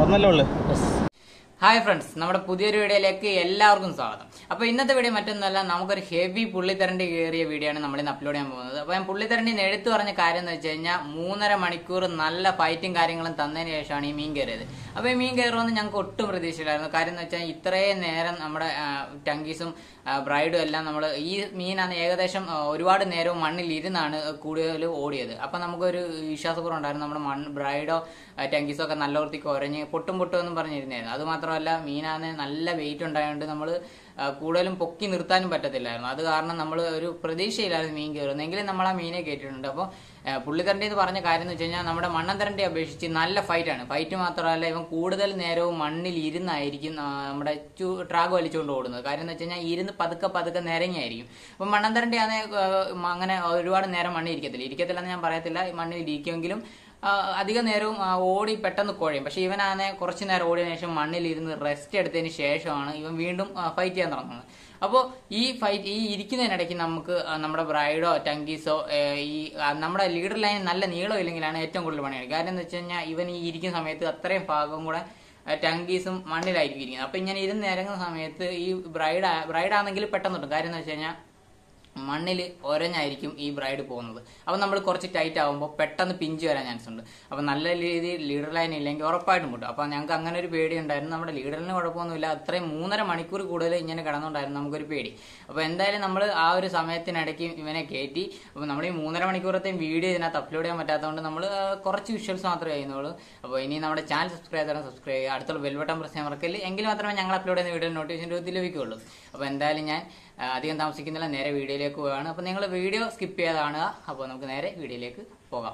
ഒന്നല്ലേ ഉള്ളു hi friends നമ്മുടെ പുതിയൊരു വീഡിയോയിലേക്ക് എല്ലാവർക്കും സ്വാഗതം അപ്പോൾ ഇന്നത്തെ വീഡിയോ മറ്റൊന്നുമല്ല നമുക്കൊരു ഹെവി പുള്ളിത്തരണ്ടി കയറിയ വീഡിയോ ആണ് നമ്മൾ ഇന്ന് അപ്ലോഡ് ചെയ്യാൻ പോകുന്നത് അപ്പോൾ ഞാൻ പുള്ളിത്തരണ്ടി എടുത്തു പറഞ്ഞ കാര്യം എന്ന് വെച്ച് കഴിഞ്ഞാൽ മൂന്നര മണിക്കൂർ നല്ല ഫൈറ്റും കാര്യങ്ങളും തന്നതിന് ശേഷമാണ് ഈ മീൻ കയറിയത് അപ്പോൾ ഈ മീൻ കയറുമെന്ന് ഞങ്ങൾക്ക് ഒട്ടും പ്രതീക്ഷയില്ലായിരുന്നു കാര്യം എന്ന് വെച്ചാൽ ഇത്രയും നേരം നമ്മുടെ ആ, ടങ്കീസും ആ, ബ്രൈഡും എല്ലാം നമ്മൾ ഈ മീനാണ് ഏകദേശം ആ, ഒരുപാട് നേരവും മണ്ണിൽ ഇരുന്നാണ് കൂടുതൽ ഓടിയത് അപ്പം നമുക്കൊരു വിശ്വാസക്കുറവുണ്ടായിരുന്നു നമ്മുടെ മണ്ണ് ബ്രൈഡോ ആ, ടങ്കീസോ ഒക്കെ നല്ല വൃത്തിക്ക് ഉരഞ്ഞ് പൊട്ടും പൊട്ടും എന്നും പറഞ്ഞിരുന്നായിരുന്നു അത് മാത്രമല്ല മീനാണ് നല്ല വെയിറ്റ് ഉണ്ടായതുകൊണ്ട് നമ്മൾ കൂടുതലും പൊക്കി നിർത്താനും പറ്റത്തില്ലായിരുന്നു അത് കാരണം നമ്മൾ ഒരു പ്രതീക്ഷയില്ലായിരുന്നു മീൻ കയറുന്നത് എങ്കിലും നമ്മൾ ആ മീനെ കയറ്റിയിട്ടുണ്ട് അപ്പോൾ പുള്ളിത്തരണ്ടി എന്ന് പറഞ്ഞ കാര്യം എന്ന് വെച്ച് കഴിഞ്ഞാൽ നമ്മുടെ മണ്ണന്തരണ്ടി അപേക്ഷിച്ച് നല്ല ഫൈറ്റാണ് ഫൈറ്റ് മാത്രമല്ല ഇവൻ കൂടുതൽ നേരവും മണ്ണിൽ ഇരുന്നായിരിക്കും ആ, നമ്മുടെ ട്രാഗ് വലിച്ചുകൊണ്ട് ഓടുന്നത് കാര്യം എന്ന് വെച്ച് കഴിഞ്ഞാൽ ഇരുന്ന് പതുക്കെ പതുക്കെ നിരങ്ങിയായിരിക്കും അപ്പം മണ്ണന്തരണ്ടി ആണെ അങ്ങനെ ഒരുപാട് നേരം മണ്ണിൽ ഇരിക്കത്തില്ല ഇരിക്കത്തില്ലെന്ന് ഞാൻ പറയത്തില്ല ഈ മണ്ണിൽ ഇരിക്കുമെങ്കിലും ആ, അധിക നേരവും ആ, ഓടി പെട്ടെന്ന് കുഴയും പക്ഷെ ഇവനാണെ കുറച്ച് നേരം ഓടിയതിനു ശേഷം മണ്ണിൽ ഇരുന്ന് റെസ്റ്റ് എടുത്തതിന് ശേഷമാണ് ഇവൻ വീണ്ടും ഫൈറ്റ് ചെയ്യാൻ തുടങ്ങുന്നത് അപ്പോൾ ഈ ഫൈറ്റ് ഈ ഇരിക്കുന്നതിനിടയ്ക്ക് നമുക്ക് ആ, നമ്മുടെ ബ്രൈഡോ ടങ്കീസോ ഏ, ഈ ആ, നമ്മുടെ ലീഡർ ലൈൻ നല്ല നീളം ഇല്ലെങ്കിലാണ് ഏറ്റവും കൂടുതൽ പണിയാണ് കാര്യം എന്ന് വെച്ച് കഴിഞ്ഞാൽ ഇവൻ ഈ ഇരിക്കുന്ന സമയത്ത് അത്രയും ഭാഗം കൂടെ ആ, ടങ്കീസും മണ്ണിലായിരിക്കും ഇരിക്കുന്നത് അപ്പൊ ഇങ്ങനെ ഇരുന്ന് ഇറങ്ങുന്ന സമയത്ത് ഈ ബ്രൈഡ് ബ്രൈഡാണെങ്കിൽ പെട്ടെന്ന് കിട്ടും കാര്യം എന്ന് വെച്ച് കഴിഞ്ഞാൽ മണ്ണിൽ ഒരഞ്ഞായിരിക്കും ഈ ബ്രൈഡ് പോകുന്നത് അപ്പം നമ്മൾ കുറച്ച് ടൈറ്റ് ആകുമ്പോൾ പെട്ടെന്ന് പിഞ്ച് വരാൻ ചാൻസ് ഉണ്ട് അപ്പം നല്ല രീതിയിൽ ലീഡർ ലൈൻ ഇല്ലെങ്കിൽ ഉറപ്പായിട്ടും കിട്ടും അപ്പം ഞങ്ങൾക്ക് അങ്ങനെ ഒരു പേടി ഉണ്ടായിരുന്നു നമ്മുടെ ലീഡറിന് കുഴപ്പമൊന്നുമില്ല അത്രയും മൂന്നര മണിക്കൂർ കൂടുതൽ ഇങ്ങനെ കിടന്നുകൊണ്ടായിരുന്നു നമുക്കൊരു പേടി അപ്പോൾ എന്തായാലും നമ്മൾ ആ ഒരു സമയത്തിനിടയ്ക്ക് ഇവനെ കയറ്റി അപ്പോൾ നമ്മൾ ഈ മൂന്നര മണിക്കൂറത്തെയും വീഡിയോ ഇതിനകത്ത് അപ്ലോഡ് ചെയ്യാൻ പറ്റാത്തതുകൊണ്ട് നമ്മൾ കുറച്ച് വിഷ്വൽസ് മാത്രമേ ചെയ്യുന്നുള്ളൂ അപ്പോൾ ഇനി നമ്മുടെ ചാനൽ സബ്സ്ക്രൈബ് ചെയ്താൽ സബ്സ്ക്രൈബ് ചെയ്യുക അടുത്തുള്ള ബെൽബട്ടൺ പ്രസ് ചെയ്യാൻ മറക്കല് എങ്കിൽ മാത്രമേ ഞങ്ങൾ അപ്ലോഡ് ചെയ്യുന്ന വീഡിയോ നോട്ടിഫിക്കേഷൻ രൂപത്തിൽ ലഭിക്കുകയുള്ളൂ അപ്പോൾ എന്തായാലും ഞാൻ ആ, അധികം താമസിക്കുന്നില്ല നേരെ വീഡിയോയിലേക്ക് പോവുകയാണ് അപ്പോൾ നിങ്ങൾ വീഡിയോ സ്കിപ്പ് ചെയ്ത് കാണുക അപ്പോൾ നമുക്ക് നേരെ വീഡിയോയിലേക്ക് പോകാം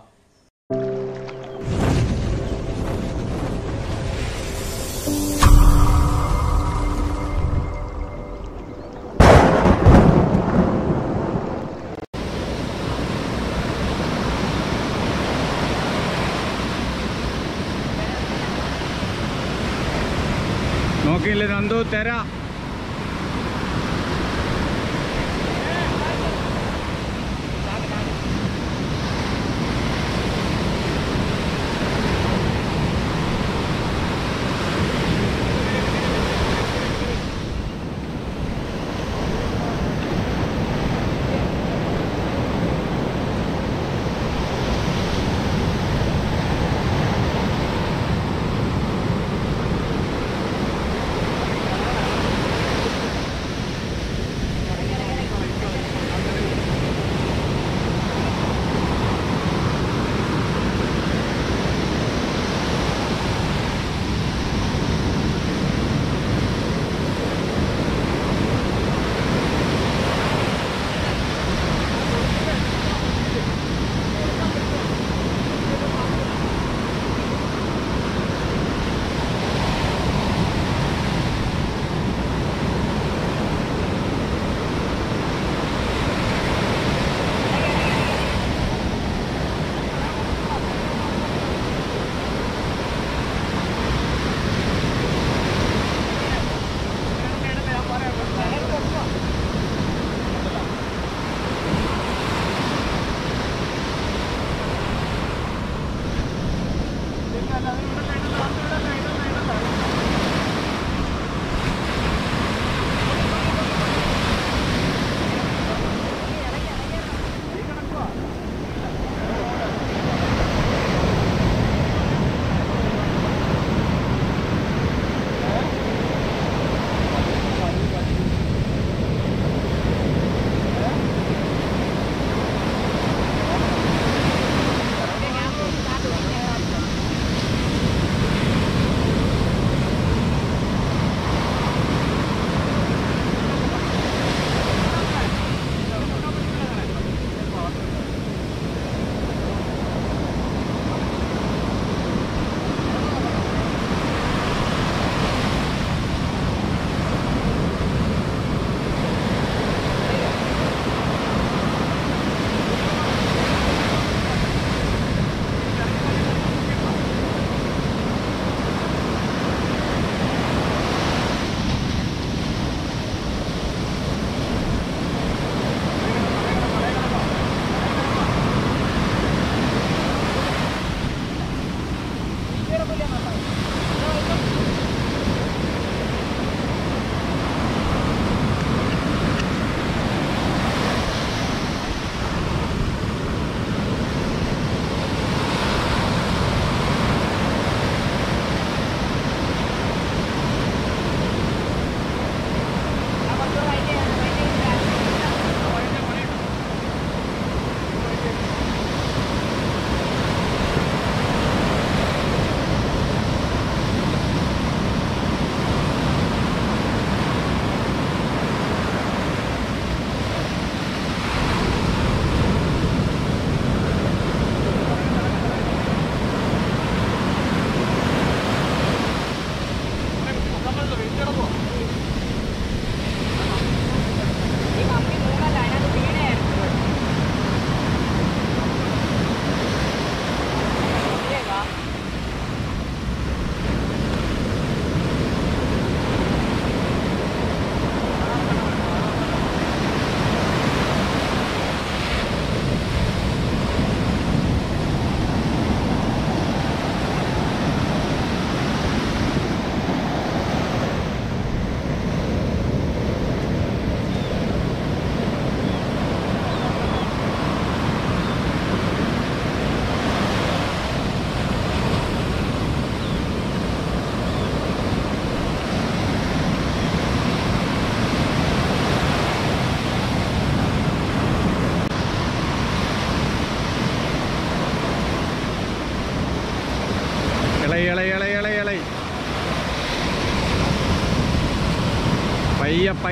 നോക്കിയില്ലേ നന്ദു തെര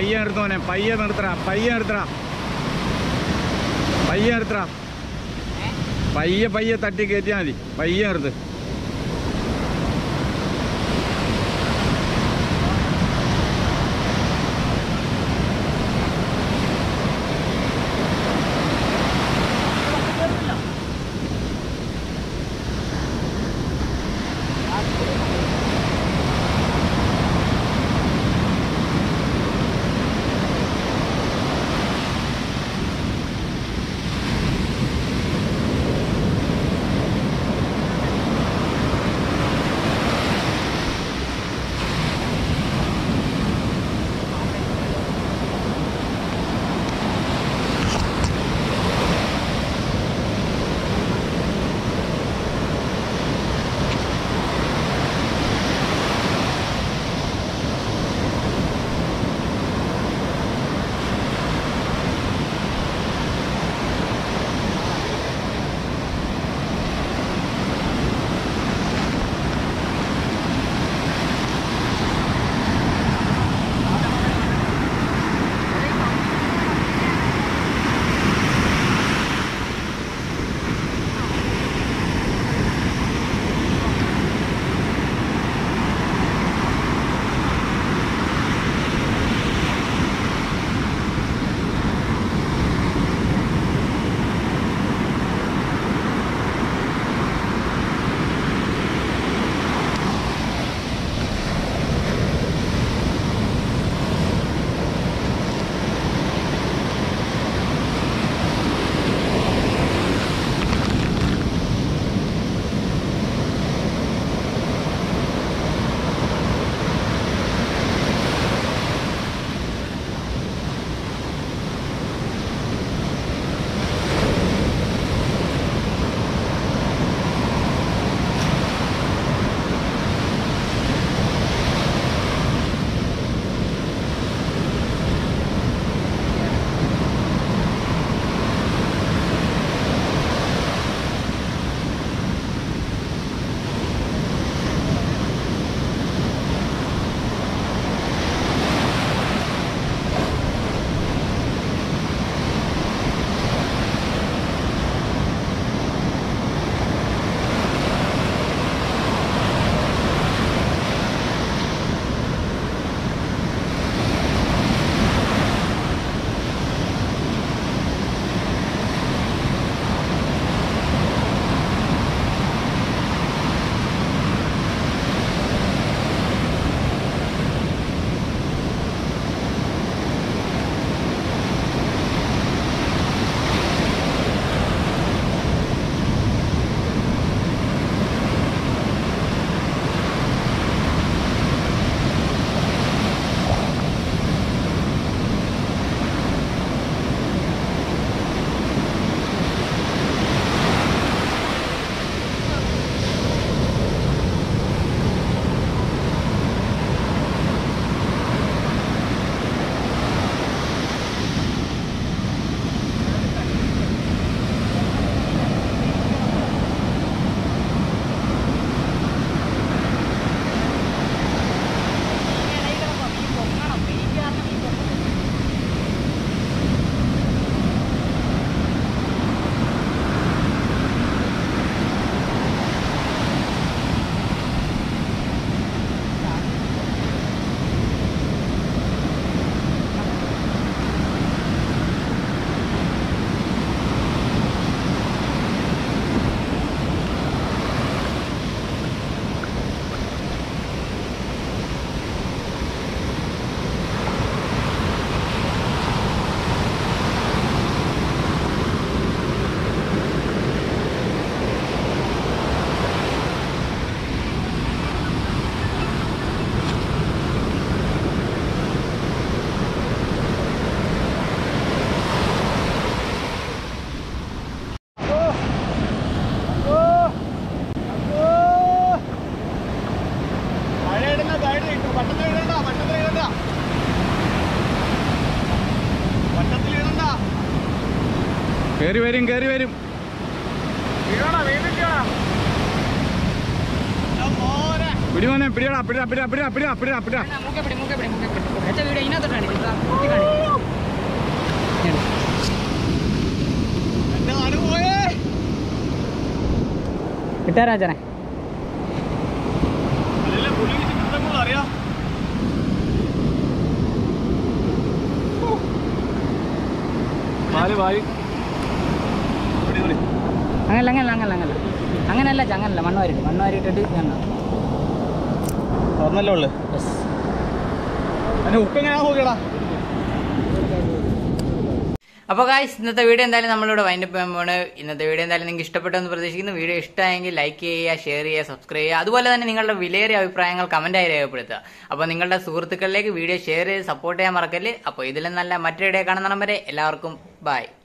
പയ്യെ നിർത്തോനെ പയ്യെ നിർത്തറ പയ്യെ നിർത്തറ പയ്യെ നിർത്തറ പയ്യെ പയ്യെ തട്ടി കയറ്റിയാൽ മതി പയ്യെ നിർത്ത് കയറി വരും കയറി വരും പിടിമോനെ പിടിയടാ പിടിടാ പിടിടാ പിടിടാ പിടിടാ പിടിടാ പിടിടാ മൂക്കെ പിടി മൂക്കെ പിടി മൂക്കെ പിടി അച്ഛൻ വീഡിയോ ഇതിനകത്തോട്ടാണ് ഇതാ, കുത്തി കാണിക്ക്. ഇങ്ങട്. കിട്ടാരാ അച്ഛനെ അറിയാം പാല് പാല് അങ്ങനല്ല അങ്ങനല്ല അങ്ങനല്ല അങ്ങനല്ല അങ്ങനല്ല അച്ഛാ, അങ്ങനല്ല മണ്ണ് വാരിട്ട് മണ്ണ് വാരിട്ടിട്ട് ഞാൻ ഒന്നല്ലേ ഉള്ളു യെസ് അതിന്റെ ഉപ്പ് എങ്ങനെയാ നോക്കിയടാ അപ്പോൾ ഗായ്സ് ഇന്നത്തെ വീഡിയോ എന്തായാലും നമ്മളിവിടെ വൈൻഡപ്പ് ചെയ്യാൻ പോണ് ഇന്നത്തെ വീഡിയോ എന്തായാലും നിങ്ങൾക്ക് ഇഷ്ടപ്പെട്ടെന്ന് പ്രതീക്ഷിക്കുന്നു വീഡിയോ ഇഷ്ടമായെങ്കിൽ ലൈക്ക് ചെയ്യുക ഷെയർ ചെയ്യുക സബ്സ്ക്രൈബ് ചെയ്യുക അതുപോലെ തന്നെ നിങ്ങളുടെ വിലയേറിയ അഭിപ്രായങ്ങൾ കമന്റായി രേഖപ്പെടുത്തുക അപ്പോൾ നിങ്ങളുടെ സുഹൃത്തുക്കളിലേക്ക് വീഡിയോ ഷെയർ ചെയ്ത് സപ്പോർട്ട് ചെയ്യാൻ മറക്കല്ല് അപ്പോൾ ഇതിലും നല്ല മറ്റൊരു വീഡിയോ കാണുന്ന വരെ എല്ലാവർക്കും ബൈ